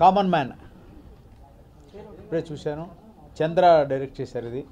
common man ఇప్పుడే చూశాను చంద్ర direct చేశారు ఇది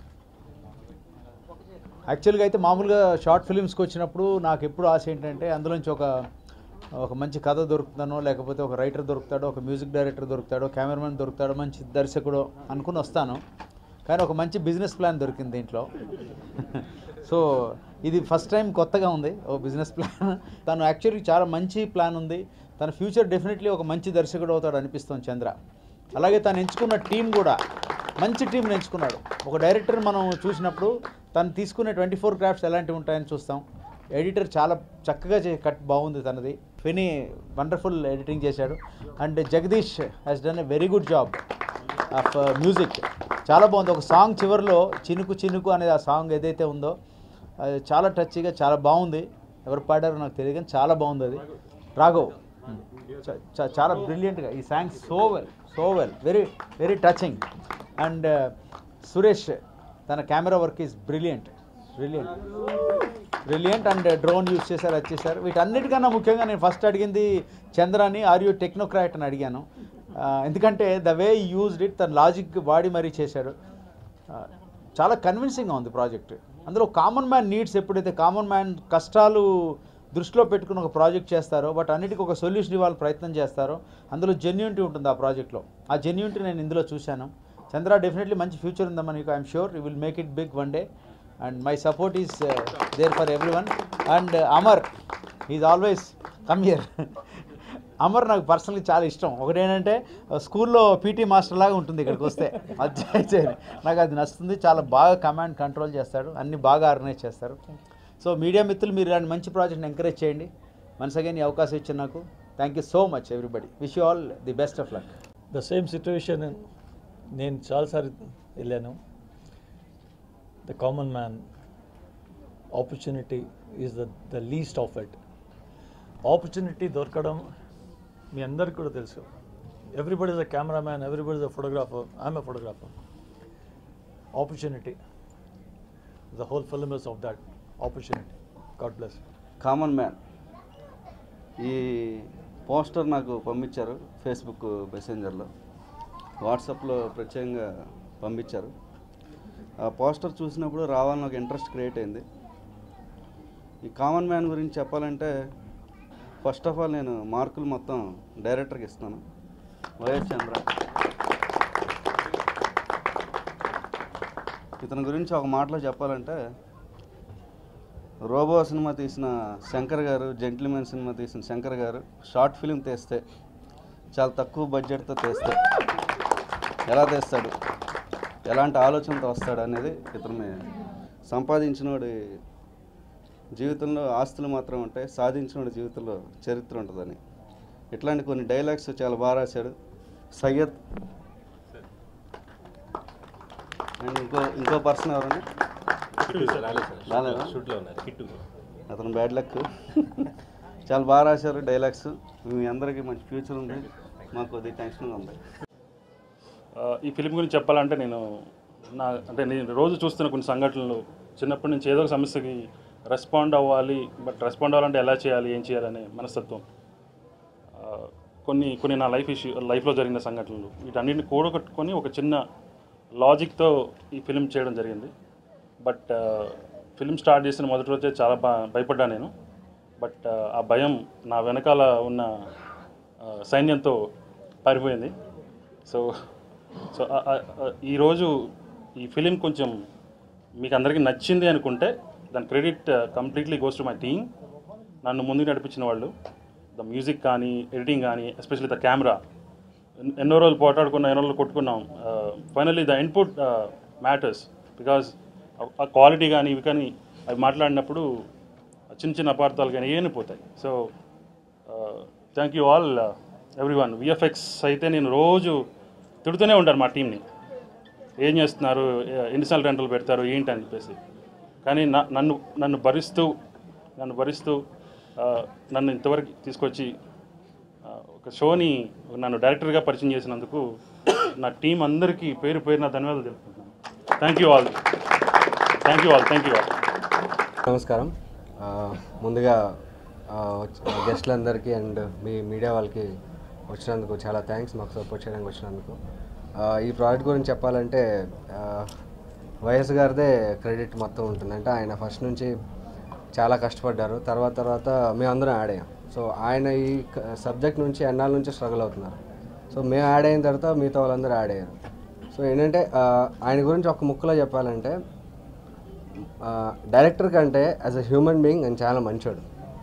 యాక్చువల్గా అయితే మామూలుగా షార్ట్ ఫిలిమ్స్కి వచ్చినప్పుడు నాకు ఎప్పుడు ఆశ ఏంటంటే అందులోంచి ఒక ఒక మంచి కథ దొరుకుతానో లేకపోతే ఒక రైటర్ దొరుకుతాడో ఒక మ్యూజిక్ డైరెక్టర్ దొరుకుతాడో కెమెరామెన్ దొరుకుతాడో మంచి దర్శకుడు అనుకుని వస్తాను కానీ ఒక మంచి బిజినెస్ ప్లాన్ దొరికింది దీంట్లో సో ఇది ఫస్ట్ టైం కొత్తగా ఉంది ఓ బిజినెస్ ప్లాన్ తను యాక్చువల్లీ చాలా మంచి ప్లాన్ ఉంది తన ఫ్యూచర్ డెఫినెట్లీ ఒక మంచి దర్శకుడు అవుతాడు అనిపిస్తుంది చంద్ర అలాగే తను ఎంచుకున్న టీం కూడా మంచి టీంని ఎంచుకున్నాడు ఒక డైరెక్టర్ మనం చూసినప్పుడు తను తీసుకునే ట్వంటీ ఫోర్ క్రాఫ్ట్స్ ఎలాంటివి ఉంటాయని చూస్తాం ఎడిటర్ చాలా చక్కగా చే కట్ బాగుంది తనది ఫినీ వండర్ఫుల్ ఎడిటింగ్ చేశాడు and Jagadeesh has done a very good job of music చాలా బాగుంది ఒక సాంగ్ చివరిలో చినుకు చినుకు అనేది ఆ సాంగ్ ఏదైతే ఉందో అది చాలా టచ్గా చాలా బాగుంది ఎవరు పాడారో నాకు తెలియదు కానీ చాలా బాగుంది అది రాఘవ్ చ- చ- చాలా బ్రిలియంట్గా ఈ song so well so well very very touching and Suresh తన camera work is brilliant brilliant brilliant and drone use చేశారు అది చేశారు వీటన్నిటికన్నా ముఖ్యంగా నేను ఫస్ట్ అడిగింది చంద్రాని ఆర్ యూ టెక్నోక్రాట్ అని అడిగాను ఆ, ఎందుకంటే ద వే యూజ్డ్ ఇట్ తన లాజిక్ వాడి మరీ చేశాడు ఆ, చాలా కన్విన్సింగ్గా ఉంది ప్రాజెక్ట్ అందులో కామన్ మ్యాన్ నీడ్స్ ఎప్పుడైతే కామన్ మ్యాన్ కష్టాలు దృష్టిలో పెట్టుకుని ఒక ప్రాజెక్ట్ చేస్తారో బట్ అన్నిటికీ ఒక సొల్యూషన్ ఇవ్వాలి ప్రయత్నం చేస్తారో అందులో జెన్యూనిటీ ఉంటుంది ఆ ప్రాజెక్ట్లో ఆ జెన్యూనిటీ నేను ఇందులో చూశాను చంద్ర డెఫినెట్లీ మంచి ఫ్యూచర్ ఉందమ్మా నీకు I'm sure you will make it big one day and my support is there for everyone and Amar is always come here Amar నాకు పర్సనల్గా చాలా ఇష్టం ఒకటేంటంటే స్కూల్లో పీటీ మాస్టర్ లాగా ఉంటుంది ఇక్కడికి వస్తే అధ్యాయ చేయని నాకు అది నచ్చుతుంది చాలా బాగా కమాండ్ కంట్రోల్ చేస్తాడు అన్ని బాగా ఆర్గనైజ్ చేస్తారు సో మీడియా మిత్రులు మీరు ఇలాంటి మంచి ప్రాజెక్ట్ని ఎంకరేజ్ చేయండి వన్స్ అగైన్ ఈ అవకాశం ఇచ్చిన నాకు thank you so much everybody wish you all the best of luck the same situation నేను చాలాసారి వెళ్ళాను the common man opportunity is the the least of it opportunity దొరకడం మీ అందరికి కూడా తెలుసు everybody is a cameraman everybody is a photographer I'm a photographer opportunity the whole film is of that opportunity God bless common man ఈ poster నాకు పంపించారు Facebook మెసెంజర్లో వాట్సాప్లో ప్రత్యేకంగా పంపించారు ఆ పోస్టర్ చూసినప్పుడు రావాలని ఒక ఇంట్రెస్ట్ క్రియేట్ అయింది ఈ కామన్ మ్యాన్ గురించి చెప్పాలంటే ఫస్ట్ ఆఫ్ ఆల్ నేను మార్కులు మొత్తం డైరెక్టర్కి ఇస్తాను వైఎస్ చంద్ర ఇతని గురించి ఒక మాటలో చెప్పాలంటే రోబో సినిమా తీసిన శంకర్ గారు జెంట్లీమెన్ సినిమా తీసిన శంకర్ గారు షార్ట్ ఫిలిం తీస్తే చాలా తక్కువ బడ్జెట్తో తీస్తే ఎలా తీస్తాడు ఎలాంటి ఆలోచనతో వస్తాడు అనేది ఇతను సంపాదించినోడి జీవితంలో ఆస్తులు మాత్రం ఉంటాయి సాధించినోడి జీవితంలో చరిత్ర ఉంటుందని ఇట్లాంటి కొన్ని డైలాగ్స్ చాలా బాగా రాశాడు సయ్యద్ అండ్ ఇంకో ఇంకో పర్సన్ ఎవరండి రాలేదా అతను బ్యాడ్ లక్ చాలా బాగా రాశారు డైలాగ్స్ మీ అందరికీ మంచి ఫ్యూచర్ ఉంది మాకు కొద్దిగా టెన్షన్గా ఉంది ఆ, ఈ ఫిలిం గురించి చెప్పాలంటే నేను నా అంటే నేను రోజు చూస్తున్న కొన్ని సంఘటనలు చిన్నప్పటి నుంచి ఏదో ఒక సమస్యకి రెస్పాండ్ అవ్వాలి బట్ రెస్పాండ్ అవ్వాలంటే ఎలా చేయాలి ఏం చేయాలనే మనస్తత్వం ఆ, కొన్ని కొన్ని నా లైఫ్ ఇష్యూ లైఫ్లో జరిగిన సంఘటనలు వీటన్నిటిని కూడగట్టుకొని ఒక చిన్న లాజిక్తో ఈ ఫిలిం చేయడం జరిగింది బట్ ఫిలిం స్టార్ట్ చేసిన మొదటి రోజే చాలా బా భయపడ్డా నేను బట్ ఆ భయం నా వెనకాల ఉన్న ఆ, సైన్యంతో పారిపోయింది సో సో ఆ- ఆ- ఆ- ఈరోజు ఈ ఫిలిం కొంచెం మీకు అందరికీ నచ్చింది అనుకుంటే దాని credit completely goes to my team నన్ను ముందుకు నడిపించిన వాళ్ళు ద మ్యూజిక్ కానీ ఎడిటింగ్ కానీ ఎస్పెషల్లీ ద కెమెరా ఎన్నో రోజులు పోటాడుకున్నాం ఎన్నో రోజులు కొట్టుకున్నాం finally the input matters because ఆ క్వాలిటీ కానీ ఇవి కానీ అవి మాట్లాడినప్పుడు ఆ చిన్న చిన్న అపార్థాలు కానీ ఏమి పోతాయి so thank you all everyone VFX అయితే నేను రోజు తిడుతూనే ఉంటాను మా టీంని ఏం చేస్తున్నారు ఏ- ఎన్నిసార్లు రెంటలు పెడతారు ఏంటి అని చెప్పేసి కానీ నా నన్ను నన్ను భరిస్తూ నన్ను భరిస్తూ ఆ, నన్ను ఇంతవరకు తీసుకొచ్చి ఆ, ఒక షోని నన్ను డైరెక్టర్గా పరిచయం చేసినందుకు నా టీం అందరికీ పేరు పేరున ధన్యవాదాలు తెలుపుకుంటున్నాను thank you all thank you all thank you all నమస్కారం ఆ, ముందుగా ఆ, వచ్చిన గెస్ట్లందరికీ అండ్ మీ మీడియా వాళ్ళకి వచ్చినందుకు చాలా థ్యాంక్స్ మాకు సపోర్ట్ చేయడానికి వచ్చినందుకు ఆ, ఈ ప్రాజెక్ట్ గురించి చెప్పాలంటే ఆ, వైఎస్ గారిదే క్రెడిట్ మొత్తం ఉంటుంది అంటే ఆయన ఫస్ట్ నుంచి చాలా కష్టపడ్డారు తర్వాత తర్వాత మేమందరం యాడ్ అయ్యాం సో ఆయన ఈ సబ్జెక్ట్ నుంచి ఎన్నాళ్ళ నుంచి స్ట్రగుల్ అవుతున్నారు సో మేము యాడ్ అయిన తర్వాత మిగతా వాళ్ళందరూ యాడ్ అయ్యారు సో ఏంటంటే ఆ, ఆయన గురించి ఒక ముక్కలో చెప్పాలంటే ఆ, డైరెక్టర్ కంటే యాజ్ అ హ్యూమన్ బీయింగ్ ఆయన చాలా మంచోడు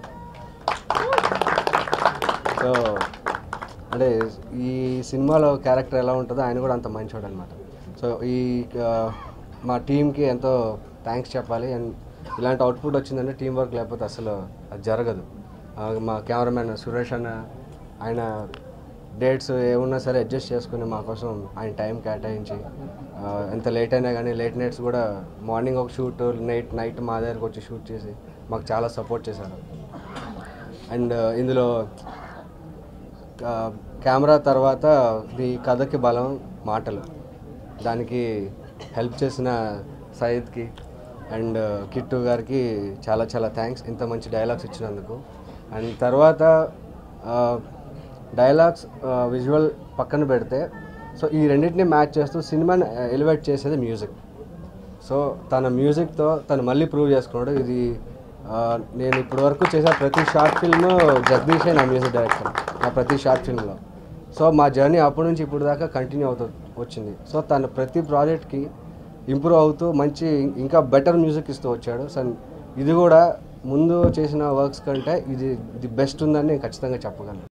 సో అంటే ఈ సినిమాలో క్యారెక్టర్ ఎలా ఉంటుందో ఆయన కూడా అంత మంచోడు అనమాట సో ఈ ఆ, మా టీంకి ఎంతో థ్యాంక్స్ చెప్పాలి అండ్ ఇలాంటి అవుట్పుట్ వచ్చిందంటే టీం వర్క్ లేకపోతే అసలు అది జరగదు ఆ, మా కెమెరామెన్ సురేష్ అన్న ఆయన డేట్స్ ఏమున్నా సరే అడ్జస్ట్ చేసుకుని మా కోసం ఆయన టైం కేటాయించి ఆ, ఎంత లేట్ అయినా కానీ లేట్ నైట్స్ కూడా మార్నింగ్ ఒక షూట్ నైట్ నైట్ మా దగ్గరకు వచ్చి షూట్ చేసి మాకు చాలా సపోర్ట్ చేశారు అండ్ ఇందులో ఆ, కెమెరా తర్వాత ఈ కథకి బలం మాటలు దానికి హెల్ప్ చేసిన సయీద్కి అండ్ కిట్టు గారికి చాలా చాలా థ్యాంక్స్ ఇంత మంచి డైలాగ్స్ ఇచ్చినందుకు అండ్ తర్వాత డైలాగ్స్ విజువల్ పక్కన పెడితే సో ఈ రెండింటిని మ్యాచ్ చేస్తూ సినిమాని ఎలివేట్ చేసేది మ్యూజిక్ సో తన మ్యూజిక్తో తను మళ్ళీ ప్రూవ్ చేసుకున్నాడు ఇది ఆ, నేను ఇప్పటి వరకు చేసే ప్రతి షార్ట్ ఫిల్మ్ జగదీషే నా మ్యూజిక్ డైరెక్టర్ నా ప్రతి షార్ట్ ఫిల్మ్లో సో మా జర్నీ అప్పటి నుంచి ఇప్పుడు దాకా కంటిన్యూ అవుతూ వచ్చింది సో తను ప్రతి ప్రాజెక్ట్కి ఇంప్రూవ్ అవుతూ మంచి ఇంకా బెటర్ మ్యూజిక్ ఇస్తూ వచ్చాడు సో ఇది కూడా ముందు చేసిన వర్క్స్ కంటే ఇది ది బెస్ట్ ఉందని నేను ఖచ్చితంగా చెప్పగలను